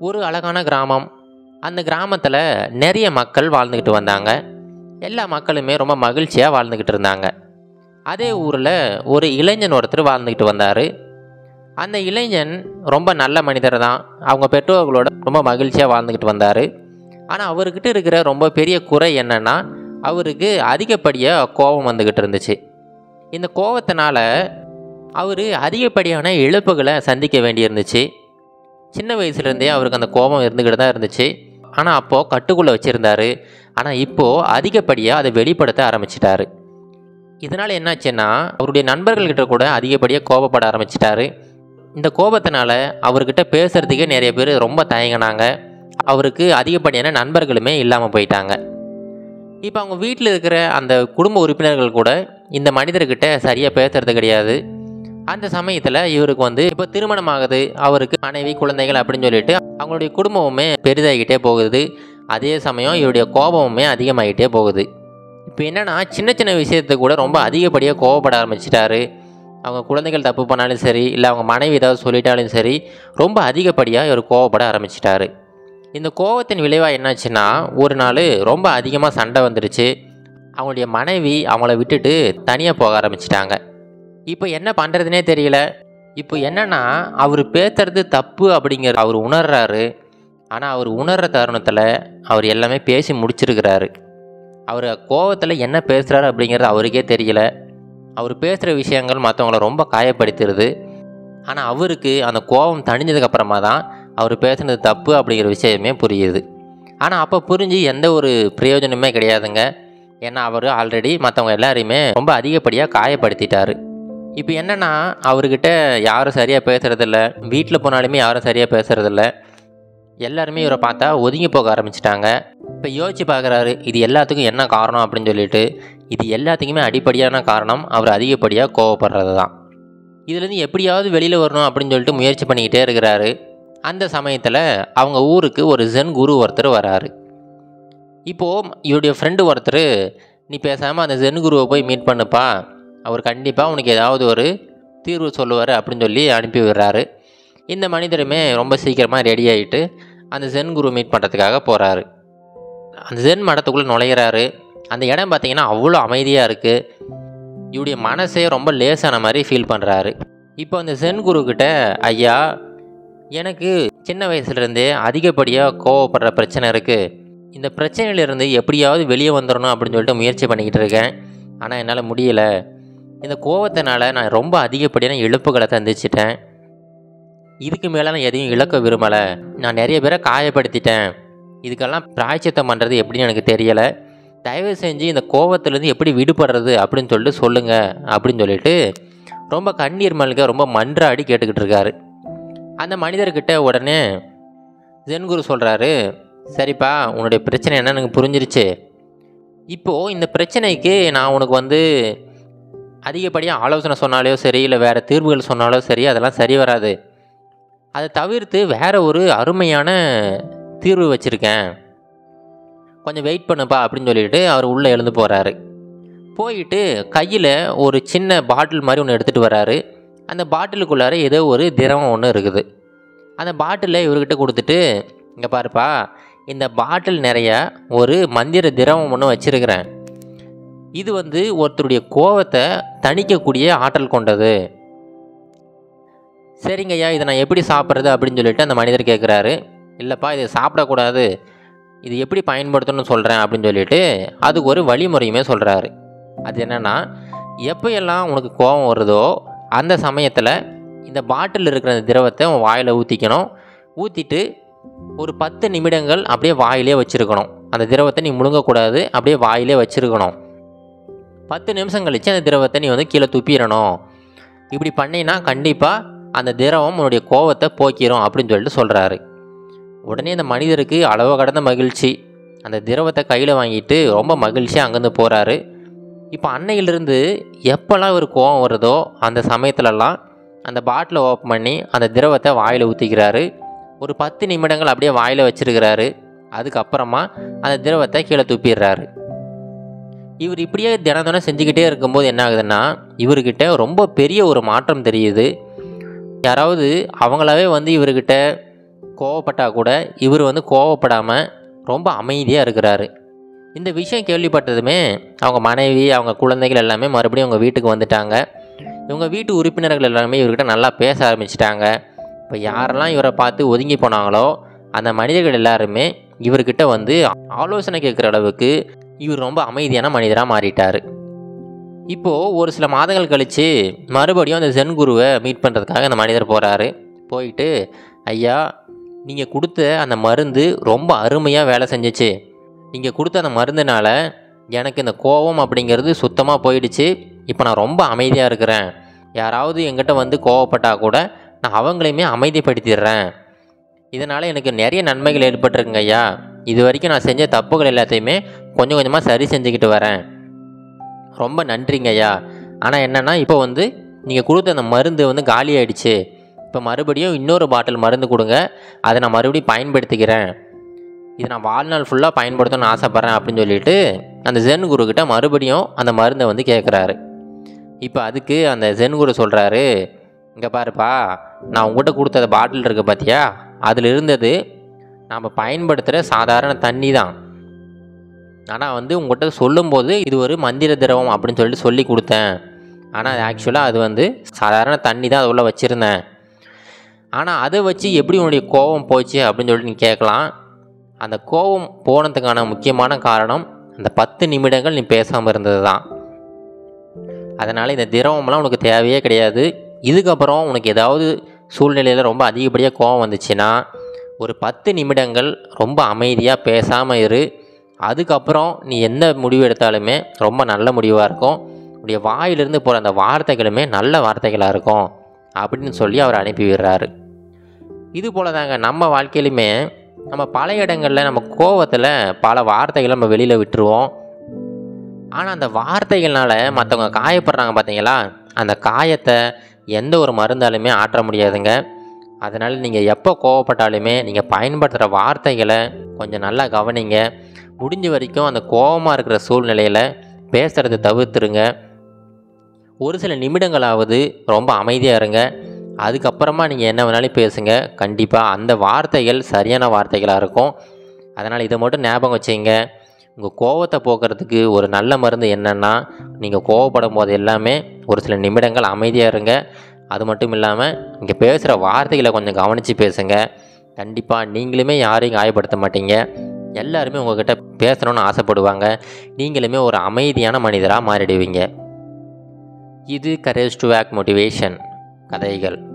ஒரு அழகான கிராமம் அந்த கிராமத்தில் நிறைய மக்கள் வாழ்ந்துக்கிட்டு வந்தாங்க எல்லா மக்களுமே ரொம்ப மகிழ்ச்சியாக வாழ்ந்துக்கிட்டு இருந்தாங்க அதே ஊரில் ஒரு இளைஞன் ஒருத்தர் வாழ்ந்துக்கிட்டு வந்தார் அந்த இளைஞன் ரொம்ப நல்ல மனிதர் தான் அவங்க பெற்றோர்களோட ரொம்ப மகிழ்ச்சியாக வாழ்ந்துக்கிட்டு வந்தார் ஆனால் அவர்கிட்ட இருக்கிற ரொம்ப பெரிய குறை என்னென்னா அவருக்கு அதிகப்படியாக கோபம் வந்துக்கிட்டு இருந்துச்சு இந்த கோபத்தினால அவர் அதிகப்படியான இழப்புகளை சந்திக்க வேண்டியிருந்துச்சு சின்ன வயசுலேருந்தே அவருக்கு அந்த கோபம் இருந்துக்கிட்டு தான் இருந்துச்சு ஆனால் அப்போது கட்டுக்குள்ளே வச்சுருந்தாரு ஆனால் இப்போது அதிகப்படியாக அதை வெளிப்படுத்த ஆரம்பிச்சிட்டாரு இதனால் என்னாச்சுன்னா அவருடைய நண்பர்கள்கிட்ட கூட அதிகப்படியாக கோபப்பட ஆரம்பிச்சிட்டாரு இந்த கோபத்தினால அவர்கிட்ட பேசுகிறதுக்கே நிறைய பேர் ரொம்ப தயங்கினாங்க அவருக்கு அதிகப்படியான நண்பர்களுமே இல்லாமல் போயிட்டாங்க இப்போ அவங்க வீட்டில் இருக்கிற அந்த குடும்ப உறுப்பினர்கள் கூட இந்த மனிதர்கிட்ட சரியாக பேசுறது கிடையாது அந்த சமயத்தில் இவருக்கு வந்து இப்போ திருமணம் ஆகுது அவருக்கு மனைவி குழந்தைகள் அப்படின்னு சொல்லிட்டு அவங்களுடைய குடும்பமுமே பெரிதாகிட்டே போகுது அதே சமயம் இவருடைய கோபமுமே அதிகமாகிட்டே போகுது இப்போ என்னென்னா சின்ன சின்ன விஷயத்துக்கு கூட ரொம்ப அதிகப்படியாக கோவப்பட ஆரம்பிச்சிட்டாரு அவங்க குழந்தைகள் தப்பு பண்ணாலும் சரி இல்லை அவங்க மனைவி ஏதாவது சொல்லிட்டாலும் சரி ரொம்ப அதிகப்படியாக இவர் கோவப்பட ஆரம்பிச்சிட்டாரு இந்த கோவத்தின் விளைவாக என்னாச்சுன்னா ஒரு நாள் ரொம்ப அதிகமாக சண்டை வந்துடுச்சு அவங்களுடைய மனைவி அவங்கள விட்டுட்டு தனியாக போக ஆரம்பிச்சிட்டாங்க இப்போ என்ன பண்ணுறதுனே தெரியல இப்போ என்னன்னா அவர் பேசுறது தப்பு அப்படிங்கிற அவர் உணர்றாரு ஆனால் அவர் உணர்ற தருணத்தில் அவர் எல்லாமே பேசி முடிச்சிருக்கிறாரு அவர் கோவத்தில் என்ன பேசுகிறாரு அப்படிங்கிறது அவருக்கே தெரியல அவர் பேசுகிற விஷயங்கள் மற்றவங்கள ரொம்ப காயப்படுத்திடுது ஆனால் அவருக்கு அந்த கோபம் தணிஞ்சதுக்கப்புறமா தான் அவர் பேசுனது தப்பு அப்படிங்கிற விஷயமே புரியுது ஆனால் அப்போ புரிஞ்சு எந்த ஒரு பிரயோஜனமே கிடையாதுங்க ஏன்னா அவர் ஆல்ரெடி மற்றவங்க எல்லாரையுமே ரொம்ப அதிகப்படியாக காயப்படுத்திட்டாரு இப்போ என்னென்னா அவர்கிட்ட யாரும் சரியாக பேசுகிறதில்ல வீட்டில் போனாலுமே யாரும் சரியாக பேசுகிறதில்ல எல்லாருமே இவரை பார்த்தா ஒதுங்கி போக ஆரம்பிச்சிட்டாங்க இப்போ யோசிச்சு பார்க்குறாரு இது எல்லாத்துக்கும் என்ன காரணம் அப்படின்னு சொல்லிட்டு இது எல்லாத்துக்குமே அடிப்படையான காரணம் அவர் அதிகப்படியாக கோவப்படுறது தான் இதுலேருந்து எப்படியாவது வெளியில் வரணும் அப்படின்னு சொல்லிட்டு முயற்சி பண்ணிக்கிட்டே இருக்கிறாரு அந்த சமயத்தில் அவங்க ஊருக்கு ஒரு ஜென் குரு ஒருத்தர் வராரு இப்போது இவருடைய ஃப்ரெண்டு ஒருத்தர் நீ பேசாமல் அந்த ஜென் குருவை போய் மீட் பண்ணுப்பா அவர் கண்டிப்பாக உனக்கு ஏதாவது ஒரு தீர்வு சொல்லுவார் அப்படின்னு சொல்லி அனுப்பி விடுறாரு இந்த மனிதருமே ரொம்ப சீக்கிரமாக ரெடி ஆகிட்டு அந்த ஜென் குரு மீட் பண்ணுறதுக்காக போகிறாரு அந்த ஜென் மடத்துக்குள்ளே நுழையிறாரு அந்த இடம் பார்த்தீங்கன்னா அவ்வளோ அமைதியாக இருக்குது இவருடைய மனசே ரொம்ப லேசான மாதிரி ஃபீல் பண்ணுறாரு இப்போ அந்த ஜென் குரு கிட்ட ஐயா எனக்கு சின்ன வயசுலேருந்தே அதிகப்படியாக கோவப்படுற பிரச்சனை இருக்குது இந்த பிரச்சனையிலேருந்து எப்படியாவது வெளியே வந்துடணும் அப்படின்னு சொல்லிட்டு முயற்சி பண்ணிக்கிட்டு இருக்கேன் ஆனால் என்னால் முடியலை இந்த கோவத்தினால நான் ரொம்ப அதிகப்படியான இழப்புகளை சந்திச்சிட்டேன் இதுக்கு மேலே நான் எதையும் இழக்க விரும்பலை நான் நிறைய பேரை காயப்படுத்திட்டேன் இதுக்கெல்லாம் பிராய்ச்சித்தம் பண்ணுறது எப்படின்னு எனக்கு தெரியலை தயவு செஞ்சு இந்த கோவத்துலேருந்து எப்படி விடுபடுறது அப்படின்னு சொல்லிட்டு சொல்லுங்கள் அப்படின்னு சொல்லிட்டு ரொம்ப கண்ணீர் மல்க ரொம்ப மன்றாடி கேட்டுக்கிட்டு இருக்காரு அந்த மனிதர்கிட்ட உடனே ஜென்குரு சொல்கிறாரு சரிப்பா உன்னுடைய பிரச்சனை என்ன எனக்கு புரிஞ்சிருச்சு இப்போது இந்த பிரச்சனைக்கு நான் உனக்கு வந்து அதிகப்படியாக ஆலோசனை சொன்னாலோ சரி இல்லை வேறு தீர்வுகள் சொன்னாலோ சரி அதெல்லாம் சரி வராது அதை தவிர்த்து வேறு ஒரு அருமையான தீர்வு வச்சுருக்கேன் கொஞ்சம் வெயிட் பண்ணுப்பா அப்படின்னு சொல்லிட்டு அவர் உள்ளே எழுந்து போகிறாரு போயிட்டு கையில் ஒரு சின்ன பாட்டில் மாதிரி ஒன்று எடுத்துகிட்டு வராரு அந்த பாட்டிலுக்குள்ளார ஏதோ ஒரு திரவம் ஒன்று இருக்குது அந்த பாட்டிலை இவர்கிட்ட கொடுத்துட்டு இங்கே பாருப்பா இந்த பாட்டில் நிறைய ஒரு மந்திர திரவம் ஒன்று வச்சுருக்கிறேன் இது வந்து ஒருத்தருடைய கோவத்தை தணிக்கக்கூடிய ஆற்றல் கொண்டது சரிங்க ஐயா இதை நான் எப்படி சாப்பிட்றது அப்படின்னு சொல்லிட்டு அந்த மனிதர் கேட்குறாரு இல்லைப்பா இதை சாப்பிடக்கூடாது இது எப்படி பயன்படுத்தணும்னு சொல்கிறேன் அப்படின்னு சொல்லிட்டு அதுக்கு ஒரு வழிமுறையுமே சொல்கிறாரு அது என்னென்னா எப்போ எல்லாம் உனக்கு கோபம் வருதோ அந்த சமயத்தில் இந்த பாட்டில் இருக்கிற அந்த திரவத்தை உன் வாயில் ஊற்றிக்கணும் ஊற்றிட்டு ஒரு பத்து நிமிடங்கள் அப்படியே வாயிலே வச்சுருக்கணும் அந்த திரவத்தை நீ முழுங்கக்கூடாது அப்படியே வாயிலே வச்சுருக்கணும் பத்து நிமிஷம் கழித்து அந்த திரவத்தை நீ வந்து கீழே துப்பிடணும் இப்படி பண்ணினா கண்டிப்பாக அந்த திரவம் உன்னுடைய கோவத்தை போக்கிரும் அப்படின்னு சொல்லிட்டு சொல்கிறாரு உடனே அந்த மனிதருக்கு அளவு கடந்த மகிழ்ச்சி அந்த திரவத்தை கையில் வாங்கிட்டு ரொம்ப மகிழ்ச்சியாக அங்கேருந்து போகிறாரு இப்போ அன்னையிலிருந்து எப்போல்லாம் ஒரு கோவம் வருதோ அந்த சமயத்துலலாம் அந்த பாட்டிலை ஓப்பன் பண்ணி அந்த திரவத்தை வாயில் ஊற்றிக்கிறாரு ஒரு பத்து நிமிடங்கள் அப்படியே வாயில் வச்சிருக்கிறாரு அதுக்கப்புறமா அந்த திரவத்தை கீழே துப்பிடுறாரு இவர் இப்படியே தினம் தினம் செஞ்சுக்கிட்டே இருக்கும்போது என்ன ஆகுதுன்னா இவர்கிட்ட ரொம்ப பெரிய ஒரு மாற்றம் தெரியுது யாராவது அவங்களாவே வந்து இவர்கிட்ட கோவப்பட்டா கூட இவர் வந்து கோவப்படாமல் ரொம்ப அமைதியாக இருக்கிறாரு இந்த விஷயம் கேள்விப்பட்டதுமே அவங்க மனைவி அவங்க குழந்தைகள் எல்லாமே மறுபடியும் அவங்க வீட்டுக்கு வந்துட்டாங்க இவங்க வீட்டு உறுப்பினர்கள் எல்லாமே இவர்கிட்ட நல்லா பேச ஆரம்பிச்சிட்டாங்க இப்போ யாரெல்லாம் இவரை பார்த்து ஒதுங்கி போனாங்களோ அந்த மனிதர்கள் எல்லாருமே இவர்கிட்ட வந்து ஆலோசனை கேட்குற அளவுக்கு இவர் ரொம்ப அமைதியான மனிதராக மாறிட்டார் இப்போது ஒரு சில மாதங்கள் கழித்து மறுபடியும் அந்த ஜென் குருவை மீட் பண்ணுறதுக்காக அந்த மனிதர் போகிறாரு போயிட்டு ஐயா நீங்கள் கொடுத்த அந்த மருந்து ரொம்ப அருமையாக வேலை செஞ்சுச்சு நீங்கள் கொடுத்த அந்த மருந்துனால எனக்கு இந்த கோபம் அப்படிங்கிறது சுத்தமாக போயிடுச்சு இப்போ நான் ரொம்ப அமைதியாக இருக்கிறேன் யாராவது எங்கிட்ட வந்து கோவப்பட்டால் கூட நான் அவங்களையுமே அமைதிப்படுத்திடுறேன் இதனால் எனக்கு நிறைய நன்மைகள் ஏற்பட்டிருக்குங்க ஐயா இது வரைக்கும் நான் செஞ்ச தப்புகள் எல்லாத்தையுமே கொஞ்சம் கொஞ்சமாக சரி செஞ்சுக்கிட்டு வரேன் ரொம்ப நன்றிங்க ஐயா ஆனால் என்னென்னா இப்போ வந்து நீங்கள் கொடுத்த அந்த மருந்து வந்து காலி ஆயிடுச்சு இப்போ மறுபடியும் இன்னொரு பாட்டில் மருந்து கொடுங்க அதை நான் மறுபடியும் பயன்படுத்திக்கிறேன் இது நான் வாழ்நாள் ஃபுல்லாக பயன்படுத்தணும்னு ஆசைப்பட்றேன் அப்படின்னு சொல்லிட்டு அந்த ஜென் குருக்கிட்ட மறுபடியும் அந்த மருந்தை வந்து கேட்குறாரு இப்போ அதுக்கு அந்த ஜென் குரு சொல்கிறாரு இங்கே பாருப்பா நான் உங்கள்கிட்ட கொடுத்த பாட்டில் இருக்குது பார்த்தியா அதில் இருந்தது நாம் பயன்படுத்துகிற சாதாரண தண்ணி தான் ஆனால் வந்து உங்கள்கிட்ட சொல்லும்போது இது ஒரு மந்திர திரவம் அப்படின்னு சொல்லிட்டு சொல்லி கொடுத்தேன் ஆனால் ஆக்சுவலாக அது வந்து சாதாரண தண்ணி தான் அது உள்ள வச்சுருந்தேன் ஆனால் அதை வச்சு எப்படி உன்னுடைய கோபம் போச்சு அப்படின்னு சொல்லிட்டு நீ கேட்கலாம் அந்த கோபம் போனதுக்கான முக்கியமான காரணம் அந்த பத்து நிமிடங்கள் நீ பேசாமல் இருந்தது தான் அதனால் இந்த திரவம்லாம் உனக்கு தேவையே கிடையாது இதுக்கப்புறம் உனக்கு ஏதாவது சூழ்நிலையில் ரொம்ப அதிகப்படியாக கோபம் வந்துச்சுன்னா ஒரு பத்து நிமிடங்கள் ரொம்ப அமைதியாக பேசாமல் இரு அதுக்கப்புறம் நீ எந்த முடிவு எடுத்தாலுமே ரொம்ப நல்ல முடிவாக இருக்கும் உடைய வாயிலிருந்து போகிற அந்த வார்த்தைகளுமே நல்ல வார்த்தைகளாக இருக்கும் அப்படின்னு சொல்லி அவர் அனுப்பி விடுறாரு இது போல தாங்க நம்ம வாழ்க்கையிலுமே நம்ம பல இடங்களில் நம்ம கோவத்தில் பல வார்த்தைகளை நம்ம வெளியில் விட்டுருவோம் ஆனால் அந்த வார்த்தைகள்னால மற்றவங்க காயப்படுறாங்க பார்த்தீங்களா அந்த காயத்தை எந்த ஒரு மருந்தாலுமே ஆற்ற முடியாதுங்க அதனால் நீங்கள் எப்போ கோவப்பட்டாலுமே நீங்கள் பயன்படுத்துகிற வார்த்தைகளை கொஞ்சம் நல்லா கவனிங்க முடிஞ்ச வரைக்கும் அந்த கோபமாக இருக்கிற சூழ்நிலையில் பேசுகிறத தவிர்த்துருங்க ஒரு சில நிமிடங்களாவது ரொம்ப அமைதியாக இருங்க அதுக்கப்புறமா நீங்கள் என்ன வேணாலும் பேசுங்க கண்டிப்பாக அந்த வார்த்தைகள் சரியான வார்த்தைகளாக இருக்கும் அதனால் இதை மட்டும் ஞாபகம் வச்சுங்க உங்கள் கோவத்தை போக்குறதுக்கு ஒரு நல்ல மருந்து என்னென்னா நீங்கள் கோவப்படும் போது எல்லாமே ஒரு சில நிமிடங்கள் அமைதியாக இருங்க அது மட்டும் இல்லாமல் இங்கே பேசுகிற வார்த்தைகளை கொஞ்சம் கவனித்து பேசுங்க கண்டிப்பாக நீங்களுமே யாரையும் காயப்படுத்த மாட்டீங்க எல்லாருமே உங்ககிட்ட பேசணும்னு ஆசைப்படுவாங்க நீங்களுமே ஒரு அமைதியான மனிதராக மாறிடுவீங்க இது கரேஜ் டு ஆக் மோட்டிவேஷன் கதைகள்